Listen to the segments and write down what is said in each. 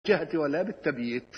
بالجهة ولا بالتبييت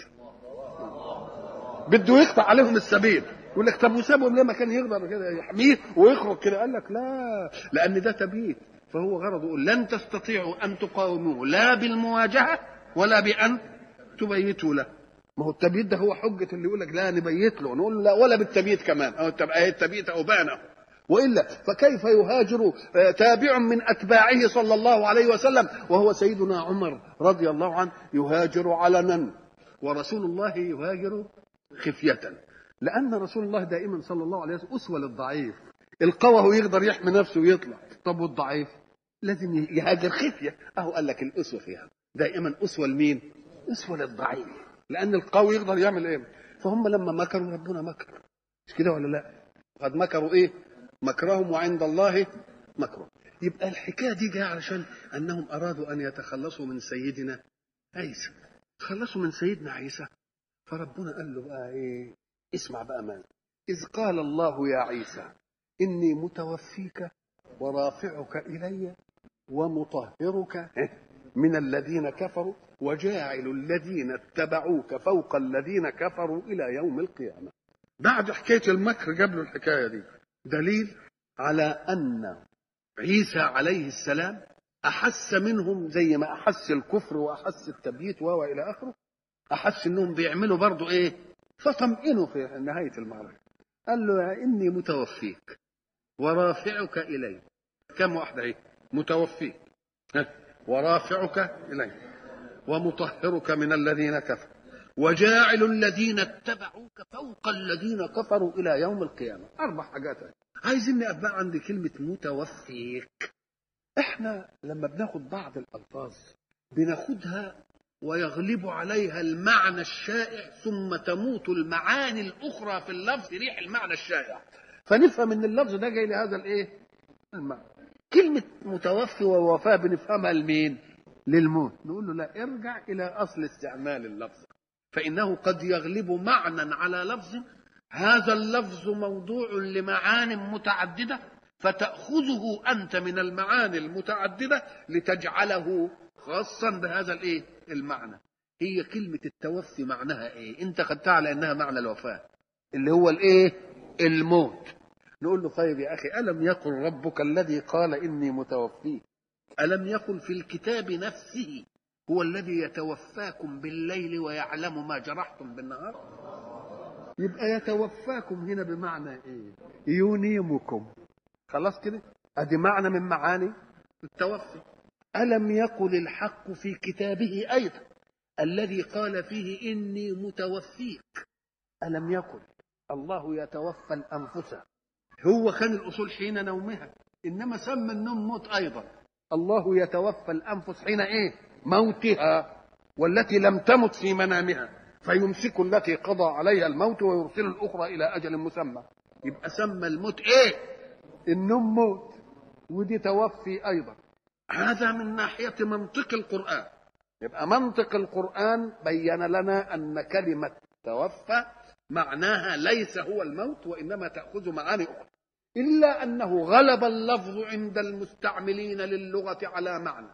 بده يقطع عليهم السبيل يقول لك طب وسابهم ليه ما كان يقدر كده يحميه ويخرج كده قال لك لا لان ده تبييت فهو غرضه يقول لن تستطيعوا ان تقاوموه لا بالمواجهه ولا بان تبيتوا له ما هو التبييت ده هو حجه اللي يقول لك لا نبيت له نقول له لا ولا بالتبييت كمان او التبييت او بانه والا فكيف يهاجر تابع من اتباعه صلى الله عليه وسلم وهو سيدنا عمر رضي الله عنه يهاجر علنا ورسول الله يهاجر خفيه لان رسول الله دائما صلى الله عليه وسلم اسوه للضعيف القوي هو يقدر يحمي نفسه ويطلع طب والضعيف لازم يهاجر خفيه اهو قال لك الاسوه فيها دائما اسوه لمين اسوه للضعيف لان القوي يقدر يعمل ايه فهم لما مكروا ربنا مكر مش كده ولا لا قد مكروا ايه مكرهم وعند الله مكرهم يبقى الحكايه دي جايه علشان انهم ارادوا ان يتخلصوا من سيدنا عيسى تخلصوا من سيدنا عيسى فربنا قال له بقى ايه اسمع بقى ما اذ قال الله يا عيسى اني متوفيك ورافعك الي ومطهرك من الذين كفروا وجاعل الذين اتبعوك فوق الذين كفروا الى يوم القيامه بعد حكايه المكر جاب له الحكايه دي دليل على ان عيسى عليه السلام احس منهم زي ما احس الكفر واحس التبييت و الى اخره احس انهم بيعملوا برضه ايه فطمئنوا في نهايه المعركه قال له اني متوفيك ورافعك الي كم واحده ايه متوفيك ورافعك الي ومطهرك من الذين كفروا وجاعل الذين اتبعوك فوق الذين كفروا الى يوم القيامه اربع حاجات عايزين نقف عند كلمه متوفيك احنا لما بناخد بعض الالفاظ بناخدها ويغلب عليها المعنى الشائع ثم تموت المعاني الاخرى في اللفظ ريح المعنى الشائع فنفهم ان اللفظ ده جاي لهذا الايه المعنى كلمه متوفي ووفاه بنفهمها لمين للموت نقول له لا ارجع الى اصل استعمال اللفظ فانه قد يغلب معنى على لفظ هذا اللفظ موضوع لمعان متعدده فتاخذه انت من المعاني المتعدده لتجعله خاصا بهذا الايه المعنى هي كلمه التوفي معناها ايه انت خدتها على انها معنى الوفاه اللي هو الايه الموت نقول له طيب يا اخي الم يقل ربك الذي قال اني متوفيك الم يقل في الكتاب نفسه هو الذي يتوفاكم بالليل ويعلم ما جرحتم بالنهار يبقى يتوفاكم هنا بمعنى ايه ينيمكم خلاص كده ادي معنى من معاني التوفي الم يقل الحق في كتابه ايضا الذي قال فيه اني متوفيك الم يقل الله يتوفى الانفس هو كان الاصول حين نومها انما سمى النوم موت ايضا الله يتوفى الانفس حين ايه موتها والتي لم تمت في منامها فيمسك التي قضى عليها الموت ويرسل الاخرى الى اجل مسمى يبقى سمى الموت ايه النوم موت ودي توفي ايضا هذا من ناحيه منطق القران يبقى منطق القران بين لنا ان كلمه توفى معناها ليس هو الموت وانما تاخذ معاني اخرى الا انه غلب اللفظ عند المستعملين للغه على معنى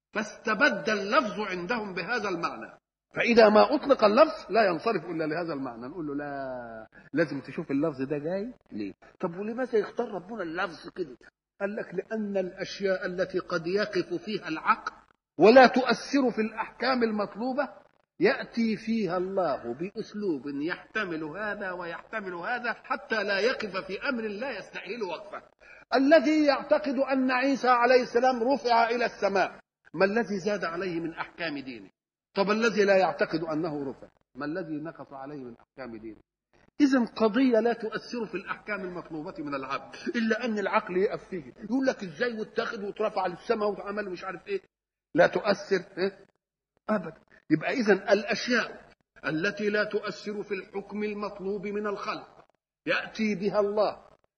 فاستبد اللفظ عندهم بهذا المعنى فإذا ما أطلق اللفظ لا ينصرف إلا لهذا المعنى نقول له لا لازم تشوف اللفظ ده جاي ليه طب ولماذا يختار ربنا اللفظ كده قال لك لأن الأشياء التي قد يقف فيها العقل ولا تؤثر في الأحكام المطلوبة يأتي فيها الله بأسلوب يحتمل هذا ويحتمل هذا حتى لا يقف في أمر لا يستحيل وقفه الذي يعتقد أن عيسى عليه السلام رفع إلى السماء ما الذي زاد عليه من احكام دينه طب الذي لا يعتقد انه رفع ما الذي نقص عليه من احكام دينه اذا قضيه لا تؤثر في الاحكام المطلوبه من العبد الا ان العقل يقف فيه يقول لك ازاي واتخذ واترفع للسماء وعمل مش عارف ايه لا تؤثر إيه؟ ابدا يبقى اذا الاشياء التي لا تؤثر في الحكم المطلوب من الخلق ياتي بها الله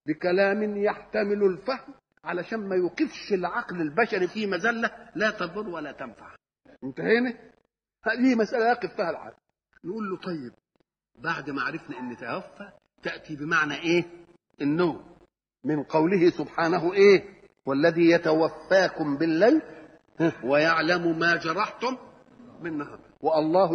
بكلام يحتمل الفهم علشان ما يوقفش العقل البشري في مزله لا تضر ولا تنفع انتهينا هذه مساله يقف فيها العقل نقول له طيب بعد ما عرفنا ان توفى تاتي بمعنى ايه النوم من قوله سبحانه ايه والذي يتوفاكم بالليل ويعلم ما جرحتم بالنهار والله